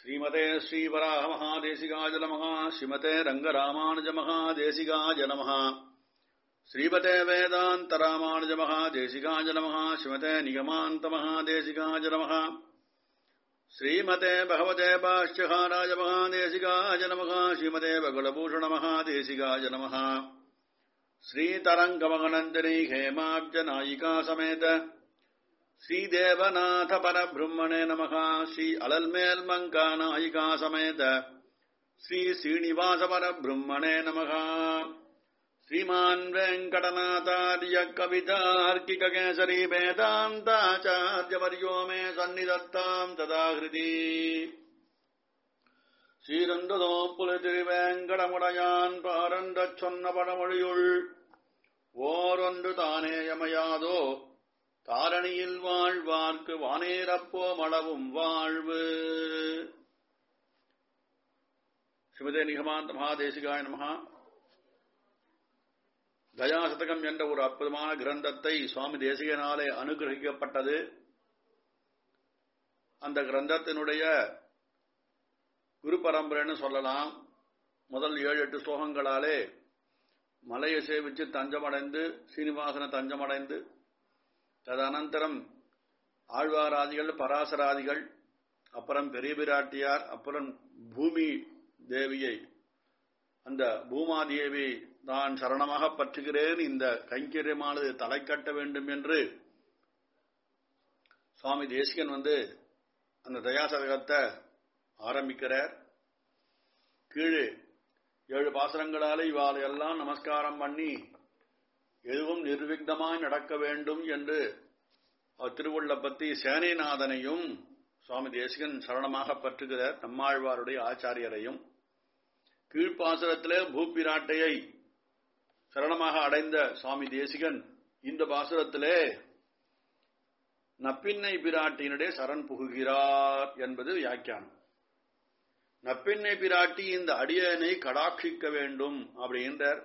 श्रीमते श्रीवराहमहादेशिकाय नमः श्रीमते रङ्गरामानुजमहादेशिकाय नमः श्रीमते वेदान्तरामानुजमहादेशिकाय नमः श्रीमते निगमान्तमहादेशिकाय नमः श्रीमते भगवते पाश्चहाराय महादेशिकाय नमः श्रीमते बगुलभूषणमहादेशिकाय नमः श्रीतरङ्गमगनन्दिनी हेमाब्जनायिका समेत श्रीदेवनाथ परब्रह्मणे नमः श्री अलल्मेल्मङ्का नायिका समेत श्री श्रीनिवास परब्रह्मणे नमः श्रीमान् वेङ्कटनाथार्य कवितार्किककेसरी वेदान्ताचार्यवर्यो मे सन्निधत्ताम् तदा हृदि சீரந்ததோப்புல திருவேங்கடமுடையான் பாரந்தச் சொன்ன படமொழியுள் ஓரொன்று தானேயமையாதோ தாரணியில் வாழ்வார்க்கு வானேரப்போ மளவும் வாழ்வு ஸ்ரீமதே நிகமாந்த மகாதேசிகாய நமகா தயாசதகம் என்ற ஒரு அற்புதமான கிரந்தத்தை சுவாமி தேசிகனாலே அனுகிரகிக்கப்பட்டது அந்த கிரந்தத்தினுடைய குரு பரம்பரைன்னு சொல்லலாம் முதல் ஏழு எட்டு ஸ்லோகங்களாலே மலையை சேவித்து தஞ்சமடைந்து சீனிவாசன தஞ்சமடைந்து ததனந்தரம் ஆழ்வாராதிகள் பராசராதிகள் அப்புறம் பெரிய பிராட்டியார் அப்புறம் பூமி தேவியை அந்த பூமாதேவி நான் சரணமாக பற்றுகிறேன் இந்த கைங்கரியமானது தலை கட்ட வேண்டும் என்று சுவாமி தேசிகன் வந்து அந்த தயாசதகத்தை ஆரம்பிக்கிறார் கீழே ஏழு பாசனங்களாலே இவாளை எல்லாம் நமஸ்காரம் பண்ணி எதுவும் நிர்விக்னமாய் நடக்க வேண்டும் என்று அவர் திருவுள்ள பத்தி சேனைநாதனையும் சுவாமி தேசிகன் சரணமாக பற்றுகிறார் நம்மாழ்வாருடைய ஆச்சாரியரையும் கீழ்ப்பாசுரத்திலே பூப்பிராட்டையை சரணமாக அடைந்த சுவாமி தேசிகன் இந்த பாசுரத்திலே நப்பின்னை பிராட்டியினுடைய சரண் புகுகிறார் என்பது வியாக்கியானம் நப்பின்னை பிராட்டி இந்த அடியனை கடாட்சிக்க வேண்டும் அப்படின்றார்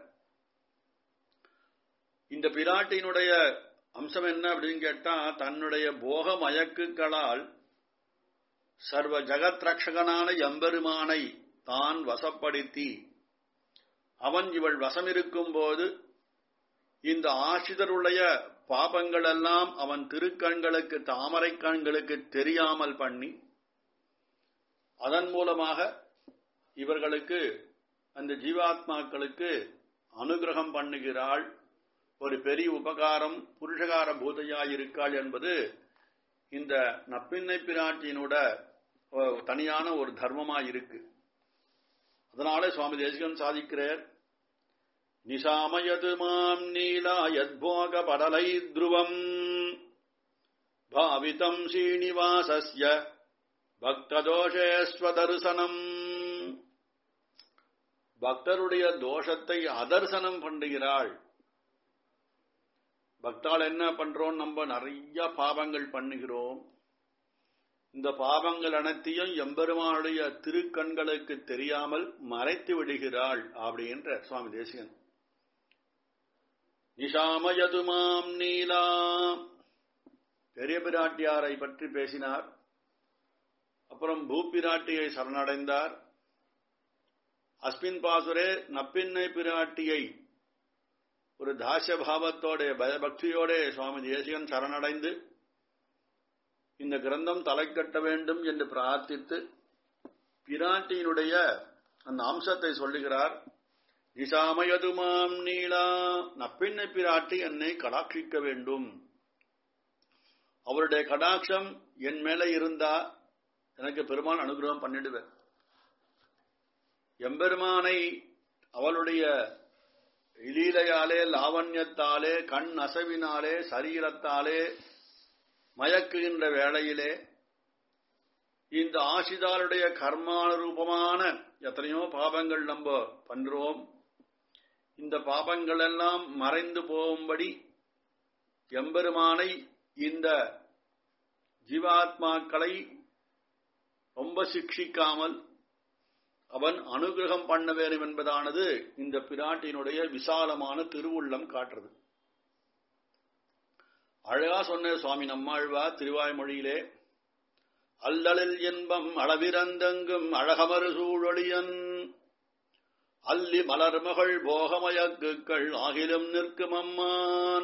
இந்த பிராட்டியினுடைய அம்சம் என்ன அப்படின்னு கேட்டா தன்னுடைய போக மயக்குகளால் சர்வ ஜகத் ரட்சகனான எம்பெருமானை தான் வசப்படுத்தி அவன் இவள் வசமிருக்கும் போது இந்த ஆசிதருடைய பாபங்கள் எல்லாம் அவன் திருக்கண்களுக்கு தாமரை கண்களுக்கு தெரியாமல் பண்ணி அதன் மூலமாக இவர்களுக்கு அந்த ஜீவாத்மாக்களுக்கு அனுகிரகம் பண்ணுகிறாள் ஒரு பெரிய உபகாரம் புருஷகார பூதையாயிருக்காள் என்பது இந்த நப்பின்னை பிராட்டியினோட தனியான ஒரு தர்மமாயிருக்கு அதனால சுவாமி தேசிகன் சாதிக்கிறார் நிசாமயது மாம் நீலாயத்போக படலை துருவம் பாவிதம் ஸ்ரீனிவாசஸ்ய பக்ததோஷேஸ்வதர்சனம் பக்தருடைய தோஷத்தை அதர்சனம் பண்ணுகிறாள் பக்தால் என்ன பண்றோம் நம்ம நிறைய பாவங்கள் பண்ணுகிறோம் இந்த பாவங்கள் அனைத்தையும் எம்பெருமானுடைய திருக்கண்களுக்கு தெரியாமல் மறைத்து விடுகிறாள் அப்படின்ற சுவாமி தேசிகன் நிஷாமயது மாம் நீலா பெரிய பிராட்டியாரை பற்றி பேசினார் அப்புறம் பூப்பிராட்டியை சரணடைந்தார் அஸ்மின் பாசுரே நப்பின்னை பிராட்டியை ஒரு தாசிய பாவத்தோட பயபக்தியோட சுவாமி தேசிகன் சரணடைந்து இந்த கிரந்தம் தலை கட்ட வேண்டும் என்று பிரார்த்தித்து பிராட்டியினுடைய அந்த அம்சத்தை சொல்லுகிறார் நிசாமயது மாம் நீளா நப்பின்னை பிராட்டி என்னை கடாட்சிக்க வேண்டும் அவருடைய கடாட்சம் என் மேல இருந்தா எனக்கு பெருமான் அனுகிரகம் பண்ணிடுவேன் எம்பெருமானை அவளுடைய லீலையாலே லாவண்யத்தாலே கண் அசைவினாலே சரீரத்தாலே மயக்குகின்ற வேளையிலே இந்த ஆசிதாருடைய கர்மானுரூபமான எத்தனையோ பாபங்கள் நம்ம பண்றோம் இந்த பாபங்கள் எல்லாம் மறைந்து போகும்படி எம்பெருமானை இந்த ஜீவாத்மாக்களை ரொம்ப சிக்ஷிக்காமல் அவன் அனுகிரகம் பண்ண வேண்டும் என்பதானது இந்த பிராட்டியினுடைய விசாலமான திருவுள்ளம் காட்டுறது அழகா சொன்ன சுவாமி நம்மாழ்வா திருவாய்மொழியிலே அல்லலில் இன்பம் அளவிறந்தெங்கும் அழகமறு சூழொளியன் அல்லி மலர்மகள் போகமயக்குக்கள் ஆகிலும் நிற்கும் அம்மான்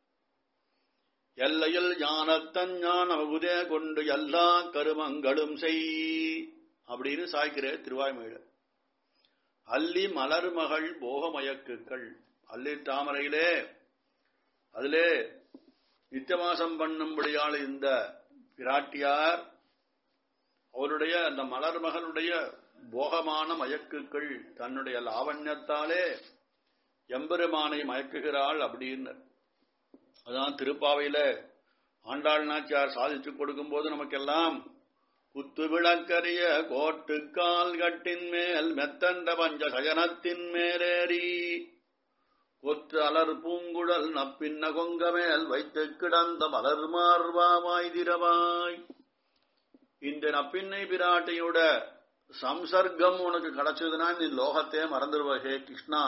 எல்லையில் ஞானத்தன் ஞானமுதே கொண்டு எல்லா கருமங்களும் செய் அப்படின்னு சாய்க்கிற திருவாய்மொழியில அல்லி மலர்மகள் போகமயக்குக்கள் அல்லி தாமரையிலே அதிலே நித்தியவாசம் பண்ணும்படியால் இந்த பிராட்டியார் அவருடைய அந்த மலர் மகளுடைய போகமான மயக்குக்கள் தன்னுடைய லாவண்யத்தாலே எம்பெருமானை மயக்குகிறாள் அப்படின்னு அதான் திருப்பாவையில ஆண்டாள் நாச்சியார் சாதிச்சு கொடுக்கும்போது நமக்கெல்லாம் குத்து விளக்கரிய கோட்டுக்கால் கட்டின் மேல் மெத்தண்ட பஞ்ச சயனத்தின் மேலேறி கொற்று அலர் பூங்குழல் நப்பின்ன கொங்க மேல் வைத்து கிடந்த மலர் மார்வாவாய் திரவாய் இந்த நப்பின்னை பிராட்டியோட சம்சர்க்கம் உனக்கு கிடைச்சதுன்னா நீ லோகத்தையே மறந்துடுவ ஹே கிருஷ்ணா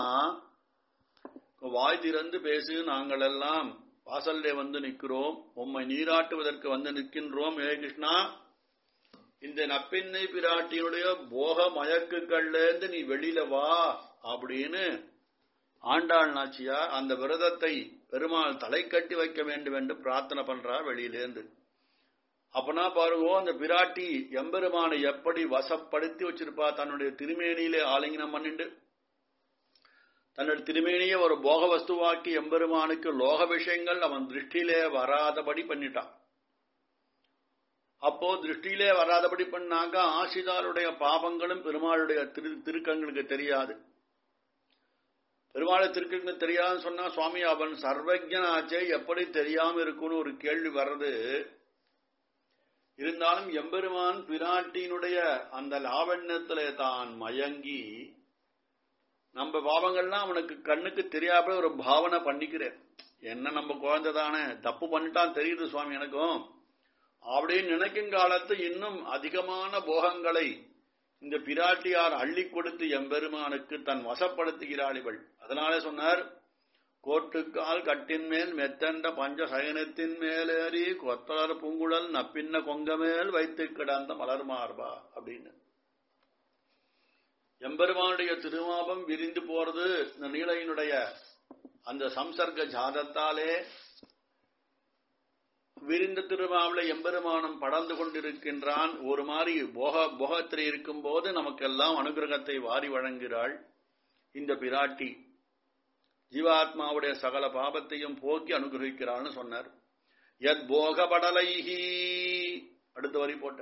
வாய் திறந்து பேசு நாங்கள் எல்லாம் வாசல்லே வந்து நிற்கிறோம் உம்மை நீராட்டுவதற்கு வந்து நிற்கின்றோம் ஹே கிருஷ்ணா இந்த நப்பின்னை பிராட்டியுடைய போக மயக்குகள்லேருந்து நீ வெளியில வா அப்படின்னு ஆண்டாள் நாச்சியார் அந்த விரதத்தை பெருமாள் தலை கட்டி வைக்க வேண்டும் என்று பிரார்த்தனை பண்றா வெளியிலேந்து அப்பனா பாருங்க அந்த பிராட்டி எம்பெருமானை எப்படி வசப்படுத்தி வச்சிருப்பா தன்னுடைய திருமேனியிலே ஆலிங்கனம் பண்ணிண்டு தன்னுடைய திருமேனியை ஒரு போக வஸ்துவாக்கி எம்பெருமானுக்கு லோக விஷயங்கள் அவன் திருஷ்டியிலே வராதபடி பண்ணிட்டான் அப்போ திருஷ்டியிலே வராதபடி பண்ணாங்க ஆசிதாருடைய பாபங்களும் பெருமாளுடைய திரு திருக்கங்களுக்கு தெரியாது பெருமாளை திருக்கங்களுக்கு தெரியாதுன்னு சொன்னா சுவாமி அவன் சர்வஜனாச்சே எப்படி தெரியாம இருக்குன்னு ஒரு கேள்வி வர்றது இருந்தாலும் எம்பெருமான் பிராட்டியினுடைய அந்த லாவண்யத்திலே தான் மயங்கி நம்ம பாவங்கள்லாம் அவனுக்கு கண்ணுக்கு தெரியாம ஒரு பாவனை பண்ணிக்கிறேன் என்ன நம்ம குழந்தை தானே தப்பு பண்ணிட்டான் தெரியுது சுவாமி எனக்கும் அப்படின்னு நினைக்கும் காலத்து இன்னும் அதிகமான போகங்களை இந்த பிராட்டியார் அள்ளி கொடுத்து எம்பெருமானுக்கு தன் வசப்படுத்துகிறாள் இவள் அதனாலே சொன்னார் கோட்டுக்கால் கட்டின் மேல் மெத்தண்ட பஞ்ச சயனத்தின் மேலேறி கொத்தலர் பூங்குழல் நப்பின்ன கொங்க மேல் வைத்து கிடந்த மலர் மார்பா அப்படின்னு எம்பெருமானுடைய திருமாபம் விரிந்து போறது இந்த நீலையினுடைய அந்த சம்சர்க்க ஜாதத்தாலே விரிந்த திருமாவில எம்பெருமானம் படர்ந்து கொண்டிருக்கின்றான் ஒரு மாதிரி போக போகத்தில் இருக்கும் போது நமக்கெல்லாம் அனுகிரகத்தை வாரி வழங்குகிறாள் இந்த பிராட்டி ஜீவாத்மாவுடைய சகல பாபத்தையும் போக்கி அனுகிரகிக்கிறாள்னு சொன்னார் எத் போகபடலைஹி அடுத்த வரி போட்ட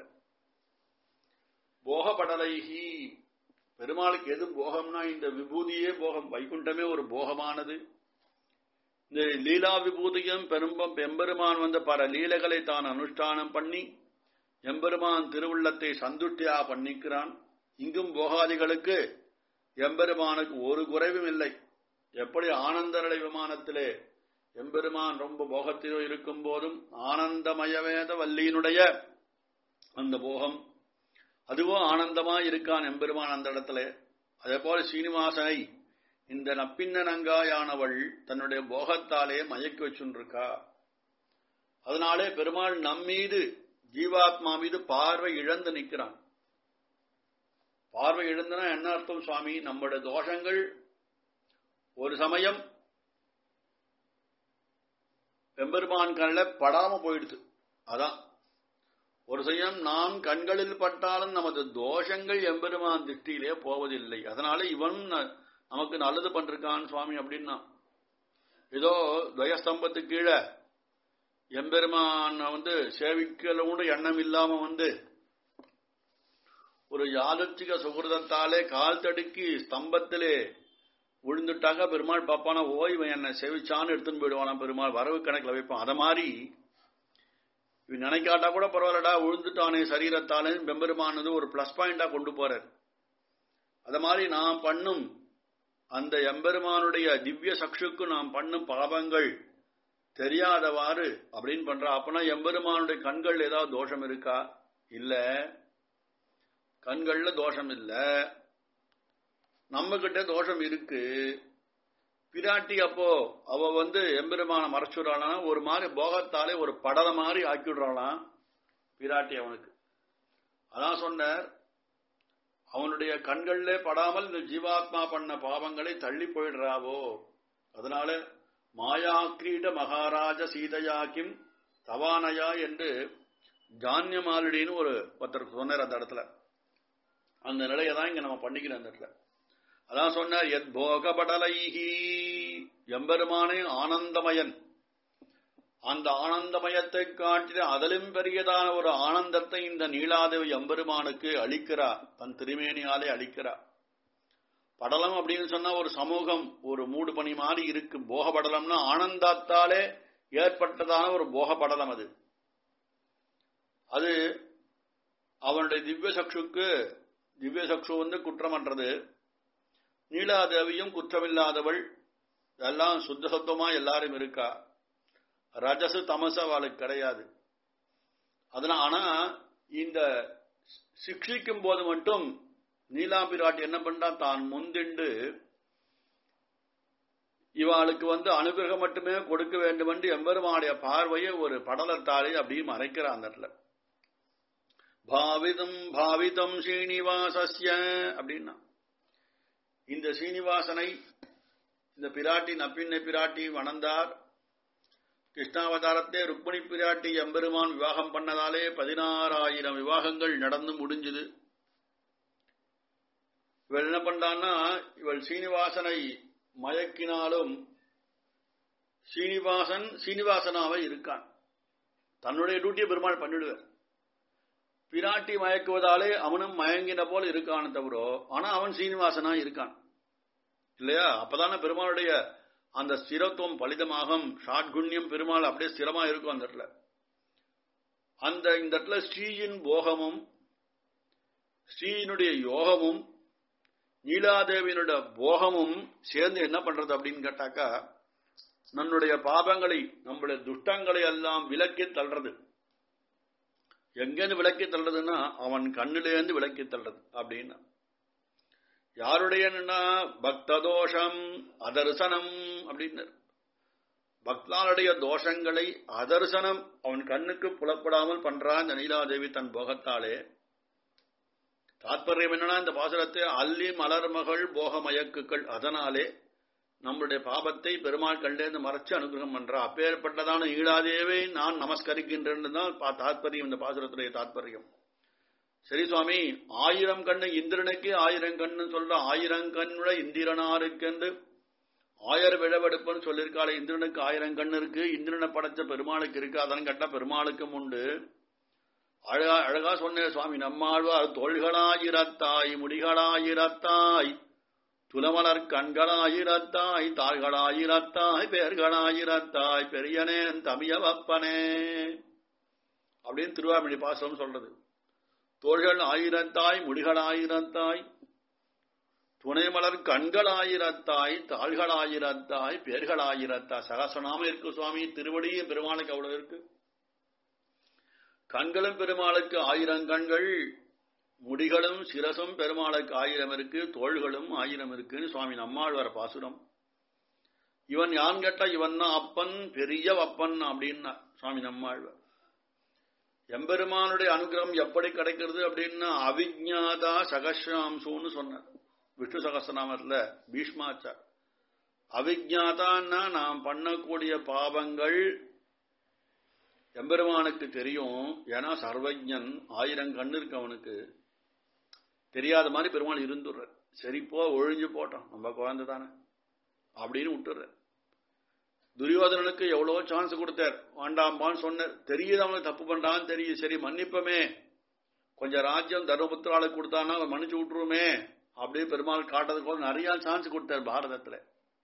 போகபடலைஹி பெருமாளுக்கு எது போகம்னா இந்த விபூதியே போகம் வைகுண்டமே ஒரு போகமானது இந்த லீலா விபூதியும் பெரும்பம் எம்பெருமான் வந்த பல லீலைகளை தான் அனுஷ்டானம் பண்ணி எம்பெருமான் திருவுள்ளத்தை சந்துஷ்டியா பண்ணிக்கிறான் இங்கும் போகாதிகளுக்கு எம்பெருமானுக்கு ஒரு குறைவும் இல்லை எப்படி ஆனந்தரடை விமானத்திலே எம்பெருமான் ரொம்ப போகத்திலோ இருக்கும் போதும் ஆனந்தமயவேத வல்லியினுடைய அந்த போகம் அதுவும் ஆனந்தமா இருக்கான் எம்பெருமான் அந்த இடத்துல அதே போல சீனிவாசனை இந்த நப்பின்ன நங்காயானவள் தன்னுடைய போகத்தாலே மயக்கி வச்சுருக்கா அதனாலே பெருமாள் நம்மீது ஜீவாத்மா மீது பார்வை இழந்து நிற்கிறான் பார்வை இழந்துனா என்ன அர்த்தம் சுவாமி நம்முடைய தோஷங்கள் ஒரு சமயம் பெம்பெருமான் கண்ணில் படாம போயிடுது அதான் ஒரு சமயம் நாம் கண்களில் பட்டாலும் நமது தோஷங்கள் எம்பெருமான் திருஷ்டியிலே போவதில்லை அதனால இவன் நமக்கு நல்லது பண்றான் சுவாமி அப்படின்னா ஏதோ துவயஸ்தம்பத்து கீழே எம்பெருமான் வந்து சேவிக்கலோட எண்ணம் இல்லாம வந்து ஒரு யாதச்சிக சுகிருதத்தாலே கால் தடுக்கி ஸ்தம்பத்திலே விழுந்துட்டாங்க பெருமாள் பாப்பானா ஓய்வு என்னை சேவிச்சான்னு எடுத்துன்னு போயிடுவானா பெருமாள் வரவு கணக்கில் வைப்பான் அதை மாதிரி இவன் நினைக்காட்டா கூட பரவாயில்லடா விழுந்துட்டானே சரீரத்தாலே பெம்பெருமானது ஒரு பிளஸ் பாயிண்டா கொண்டு போறார் அத மாதிரி நான் பண்ணும் அந்த எம்பெருமானுடைய திவ்ய சக்ஷுக்கு நாம் பண்ணும் பாவங்கள் தெரியாதவாறு அப்படின்னு பண்றா அப்பனா எம்பெருமானுடைய கண்கள் ஏதாவது தோஷம் இருக்கா இல்ல கண்கள்ல தோஷம் இல்ல நம்ம கிட்ட தோஷம் இருக்கு பிராட்டி அப்போ அவ வந்து எம்பெருமான மறைச்சுடுறாளாம் ஒரு மாதிரி போகத்தாலே ஒரு படலை மாதிரி ஆக்கிவிடுறாளாம் பிராட்டி அவனுக்கு அதான் சொன்னார் அவனுடைய கண்களிலே படாமல் இந்த ஜீவாத்மா பண்ண பாவங்களை தள்ளி போயிடுறாவோ அதனால மாயா கிரீட மகாராஜ சீதையாக்கிம் தவானயா என்று ஜான்யமாலிடின்னு ஒரு ஒருத்தர் சொன்னார் அந்த இடத்துல அந்த நிலையை தான் இங்க நம்ம பண்ணிக்கணும் அந்த இடத்துல அதான் சொன்னார் எத் போகபடலைஹி எம்பெருமானே ஆனந்தமயன் அந்த ஆனந்தமயத்தை காட்டின அதிலும் பெரியதான ஒரு ஆனந்தத்தை இந்த நீலாதேவி எம்பெருமானுக்கு அளிக்கிறார் தன் திருமேனியாலே அளிக்கிறார் படலம் அப்படின்னு சொன்னா ஒரு சமூகம் ஒரு மூடு பணி மாதிரி இருக்கு போக படலம்னா ஆனந்தத்தாலே ஏற்பட்டதான ஒரு போக படலம் அது அது அவனுடைய திவ்ய சக்ஷுக்கு திவ்ய சக்ஷு வந்து குற்றமற்றது நீலாதேவியும் குற்றமில்லாதவள் எல்லாம் சுத்த சுத்தமா எல்லாரும் இருக்கா ரஜசு தமசு அவளுக்கு கிடையாது அதனால ஆனா இந்த சிக்ஷிக்கும் போது மட்டும் நீலாம்பிராட்டி என்ன பண்ணா தான் முந்திண்டு இவாளுக்கு வந்து அனுகிரகம் மட்டுமே கொடுக்க வேண்டும் என்று எம்பெருமானுடைய பார்வையை ஒரு படலத்தாலே அப்படியே மறைக்கிறான் அந்த இடத்துல பாவிதம் பாவிதம் ஸ்ரீனிவாசஸ்ய அப்படின்னா இந்த சீனிவாசனை இந்த பிராட்டி நப்பின்னை பிராட்டி வணந்தார் கிருஷ்ணாவதாரத்தை ருக்மணி பிராட்டி எம்பெருமான் விவாகம் பண்ணதாலே பதினாறாயிரம் விவாகங்கள் நடந்து முடிஞ்சது இவள் என்ன பண்ணான்னா இவள் சீனிவாசனை மயக்கினாலும் சீனிவாசன் சீனிவாசனாவே இருக்கான் தன்னுடைய டியூட்டியை பெருமாள் பண்ணிடுவார் பிராட்டி மயக்குவதாலே அவனும் மயங்கின போல் இருக்கான் தவிர ஆனா அவன் சீனிவாசனா இருக்கான் இல்லையா அப்பதானே பெருமாளுடைய அந்த ஸ்திரத்துவம் பலிதமாகும் ஷாட்குண்யம் பெருமாள் அப்படியே ஸ்திரமா இருக்கும் அந்த இடத்துல அந்த இந்த இடத்துல ஸ்ரீயின் போகமும் ஸ்ரீயினுடைய யோகமும் நீலாதேவியினுடைய போகமும் சேர்ந்து என்ன பண்றது அப்படின்னு கேட்டாக்கா நம்முடைய பாபங்களை நம்முடைய துஷ்டங்களை எல்லாம் விலக்கி தள்ளுறது எங்கேருந்து விலக்கி தள்ளுறதுன்னா அவன் கண்ணிலேருந்து விலக்கி தள்ளுறது அப்படின்னா யாருடைய பக்ததோஷம் அதர்சனம் அப்படின்னு பக்தாளுடைய தோஷங்களை அதர்சனம் அவன் கண்ணுக்கு புலப்படாமல் பண்றான் இந்த நீலாதேவி தன் போகத்தாலே தாத்பரியம் என்னன்னா இந்த பாசுரத்தை அல்லி மலர்மகள் போக மயக்குகள் அதனாலே நம்முடைய பாபத்தை பெருமாள் கண்டேந்து மறைச்சு அனுகிரகம் பண்றா அப்பேற்பட்டதான ஈழாதேவை நான் நமஸ்கரிக்கின்றேன் தான் தாத்பரியம் இந்த பாசுரத்துடைய தாத்பரியம் சரி சுவாமி ஆயிரம் கண்ணு இந்திரனுக்கு ஆயிரம் கண்ணு சொல்ற ஆயிரம் கண்ணுட இந்திரனாருக்கென்று ஆயிரம் விழவெடுப்புன்னு சொல்லியிருக்காளே இந்திரனுக்கு ஆயிரம் கண்ணு இருக்கு இந்திரனை படைச்ச பெருமாளுக்கு இருக்கு அதன் கட்ட பெருமாளுக்கும் உண்டு அழகா அழகா சொன்ன சுவாமி நம்மாழ்வார் தோள்களாயிரத்தாய் முடிகளாயிரத்தாய் துலமலர் கண்களாயிரத்தாய் தாள்களாயிரத்தாய் பேர்களாயிரத்தாய் பெரியனேன் தமியவப்பனே அப்படின்னு திருவாமணி பாசம் சொல்றது தோள்கள் ஆயிரத்தாய் முடிகள் ஆயிரத்தாய் துணைமலர் கண்கள் ஆயிரத்தாய் தாள்கள் ஆயிரத்தாய் பேர்கள் ஆயிரத்தாய் சகசனாம இருக்கு சுவாமி திருவடியும் பெருமாளுக்கு அவ்வளவு இருக்கு கண்களும் பெருமாளுக்கு ஆயிரம் கண்கள் முடிகளும் சிரசும் பெருமாளுக்கு ஆயிரம் இருக்கு தோள்களும் ஆயிரம் இருக்குன்னு சுவாமி நம்மாழ்வார் பாசுரம் இவன் யான் கேட்டா இவன் தான் அப்பன் பெரிய அப்பன் அப்படின்னா சுவாமி நம்மாழ்வார் எம்பெருமானுடைய அனுகிரகம் எப்படி கிடைக்கிறது அப்படின்னா அவிஜாதா சகசிராம்சூன்னு சொன்னார் விஷ்ணு சகசிரநாமத்துல பீஷ்மாச்சார் அவிஜாதான்னா நாம் பண்ணக்கூடிய பாவங்கள் எம்பெருமானுக்கு தெரியும் ஏன்னா சர்வஜன் ஆயிரம் கண்ணு இருக்கு அவனுக்கு தெரியாத மாதிரி பெருமாள் இருந்துடுற சரி போ ஒழிஞ்சு போட்டோம் நம்ம குழந்தை தானே அப்படின்னு விட்டுற துரியோதனனுக்கு எவ்வளவோ சான்ஸ் கொடுத்தார் வேண்டாம்பான்னு சொன்னார் தெரியுது அவனுக்கு தப்பு பண்றான்னு தெரியும் சரி மன்னிப்பமே கொஞ்சம் ராஜ்யம் தர்மபுத்திராளுக்கு கொடுத்தானா அவன் மன்னிச்சு விட்டுருமே அப்படியே பெருமாள் காட்டுறதுக்கு போல நிறைய சான்ஸ் கொடுத்தார் பாரதத்துல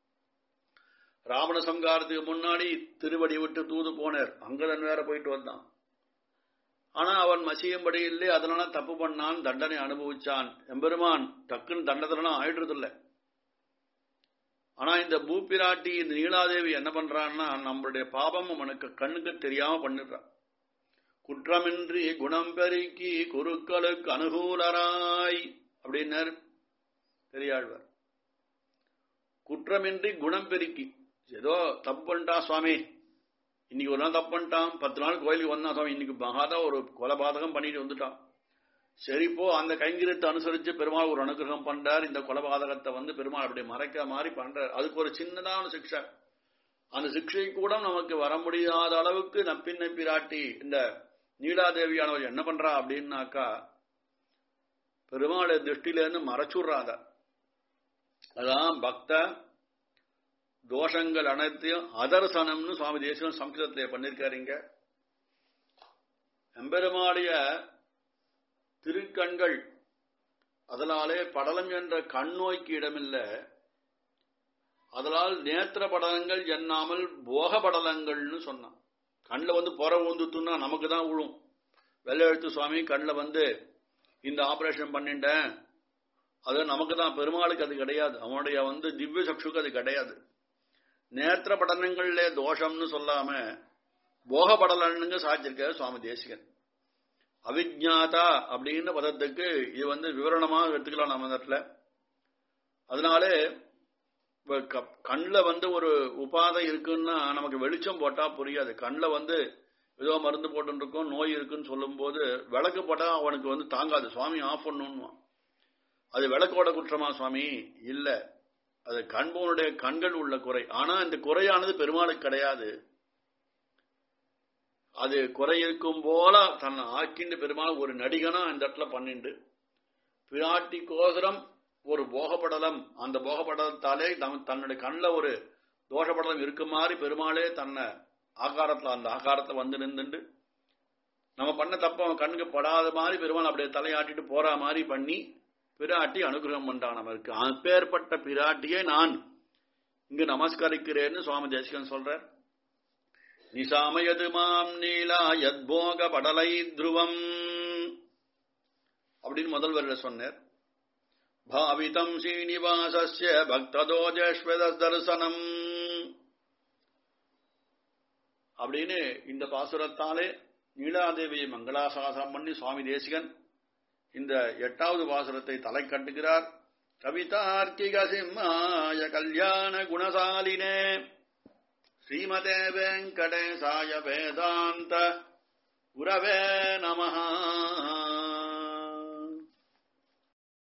ராவண சங்காரத்துக்கு முன்னாடி திருவடி விட்டு தூது போனார் அங்கதன் வேற போயிட்டு வந்தான் ஆனா அவன் மசியும்படி இல்லை அதனால தப்பு பண்ணான் தண்டனை அனுபவிச்சான் எம்பெருமான் டக்குன்னு தண்டதெல்லாம் ஆயிடுறது இல்லை ஆனா இந்த பூப்பிராட்டி இந்த நீலாதேவி என்ன பண்றான்னா நம்மளுடைய பாபம் அவனுக்கு கண்ணுக்கு தெரியாம பண்ணிடுறான் குற்றமின்றி குணம் பெருக்கி குருக்களுக்கு அனுகூலராய் அப்படின்னார் பெரியாழ்வார் குற்றமின்றி குணம் பெருக்கி ஏதோ தப்பு பண்ணிட்டான் சுவாமி இன்னைக்கு ஒரு நாள் தப்பு பண்ணிட்டான் பத்து நாள் கோயிலுக்கு வந்தான் சுவாமி இன்னைக்கு மகாதா ஒரு கொலபாதகம் பண்ணிட்டு வந்துட்டான் சரிப்போ அந்த கைங்கிரத்தை அனுசரிச்சு பெருமாள் ஒரு அனுகிரகம் பண்றார் இந்த கொலபாதகத்தை வந்து பெருமாள் அப்படி மறைக்க மாதிரி பண்றார் அதுக்கு ஒரு சின்னதான சிக்ஷை அந்த சிக்ஷை கூட நமக்கு வர முடியாத அளவுக்கு நப்பின்னை பிராட்டி இந்த நீலாதேவியானவர் என்ன பண்றா அப்படின்னாக்கா பெருமாளை திருஷ்டிலேருந்து மறைச்சுடுறாத அதான் பக்த தோஷங்கள் அனைத்தையும் அதர்சனம்னு சுவாமி தேசியம் சம்ஸ்கிருதத்திலே பண்ணிருக்காருங்க எம்பெருமாடைய திருக்கண்கள் அதனாலே படலம் என்ற கண் நோய்க்கு இடமில்லை அதனால் நேத்திர படலங்கள் எண்ணாமல் போக படலங்கள்னு சொன்னான் கண்ணில் வந்து புற ஊந்துட்டுன்னா நமக்கு தான் விழும் வெள்ளை எழுத்து சுவாமி கண்ணில் வந்து இந்த ஆபரேஷன் பண்ணிட்டேன் அது நமக்கு தான் பெருமாளுக்கு அது கிடையாது அவனுடைய வந்து திவ்ய சக்ஷுக்கு அது கிடையாது நேத்திர படலங்கள்ல தோஷம்னு சொல்லாம போக படலன்னுங்க சாச்சிருக்க சுவாமி தேசிகன் அவிஜாதா அப்படின்ற பதத்துக்கு இது வந்து விவரணமாக எடுத்துக்கலாம் நம்ம இடத்துல அதனாலே கண்ணில் வந்து ஒரு உபாதை இருக்குன்னா நமக்கு வெளிச்சம் போட்டா புரியாது கண்ணில் வந்து ஏதோ மருந்து போட்டுருக்கோம் நோய் இருக்குன்னு சொல்லும்போது விளக்கு போட்டா அவனுக்கு வந்து தாங்காது சுவாமி ஆஃப் பண்ணணும்னுவான் அது விளக்கோட குற்றமா சுவாமி இல்ல அது கண்பவனுடைய கண்கள் உள்ள குறை ஆனா இந்த குறையானது பெருமாளுக்கு கிடையாது அது குறை இருக்கும் போல தன்னை ஆக்கிண்டு பெருமாள் ஒரு நடிகனா இந்த இடத்துல பண்ணிண்டு பிராட்டி கோசரம் ஒரு போகப்படலம் அந்த போகப்படலத்தாலே தன்னுடைய கண்ணில் ஒரு தோஷப்படலம் இருக்கு மாதிரி பெருமாளே தன்னை ஆகாரத்துல அந்த ஆகாரத்தை வந்து நின்றுண்டு நம்ம பண்ண தப்ப அவன் கண்ணுக்கு படாத மாதிரி பெருமாள் அப்படியே தலையாட்டிட்டு போற மாதிரி பண்ணி பிராட்டி அனுகிரகம் பண்றான் அவருக்கு அப்பேற்பட்ட பிராட்டியை நான் இங்கு நமஸ்கரிக்கிறேன்னு சுவாமி தேசிகன் சொல்றார் நிசாமயது மாம் நீலா யத்போக படலை துருவம் அப்படின்னு முதல் வரையில சொன்னார் பாவிதம் ஸ்ரீனிவாசஸ்ய பக்ததோஜஸ்வத தரிசனம் அப்படின்னு இந்த பாசுரத்தாலே நீலாதேவியை மங்களாசாசனம் பண்ணி சுவாமி தேசிகன் இந்த எட்டாவது பாசுரத்தை தலை கட்டுகிறார் கவிதார்க்கிக சிம்மாய கல்யாண குணசாலினே ஸ்ரீமதே வெங்கடேசாய வேதாந்த உரவே நமஹா